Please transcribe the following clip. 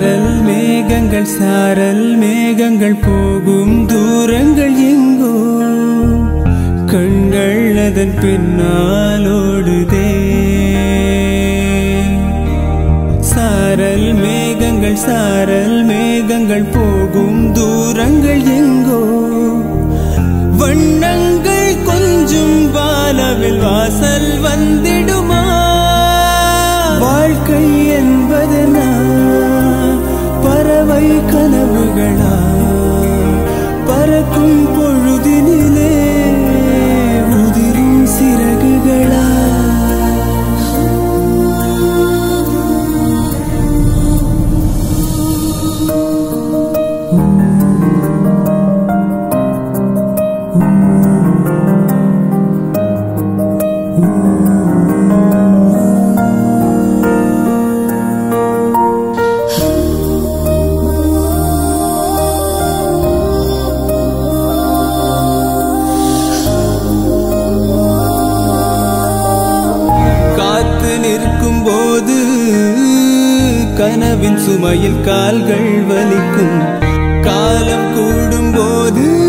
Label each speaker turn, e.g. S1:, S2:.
S1: சாரல் மேகங்கள் சாரல் மேகங்கள் போகும் தூரங்கள் எங்கோ கண்கள் அதன் பின்னால் ஓடுதே சாரல் மேகங்கள் சாரல் மேகங்கள் போகும் தூரங்கள் எங்கோ வண்ணங்கள் கொஞ்சம் வானவில் வாசல் வந்திடுமா வாழ்க்கை என்பது நான் பறவை கனவுகளா பறக்கும் பொழுதினிலே உதிரும் சிறகுகளா காத்து நிற்கும் போது கனவின் சுமையில் கால்கள் வலிக்கும் காலம் கூடும் போது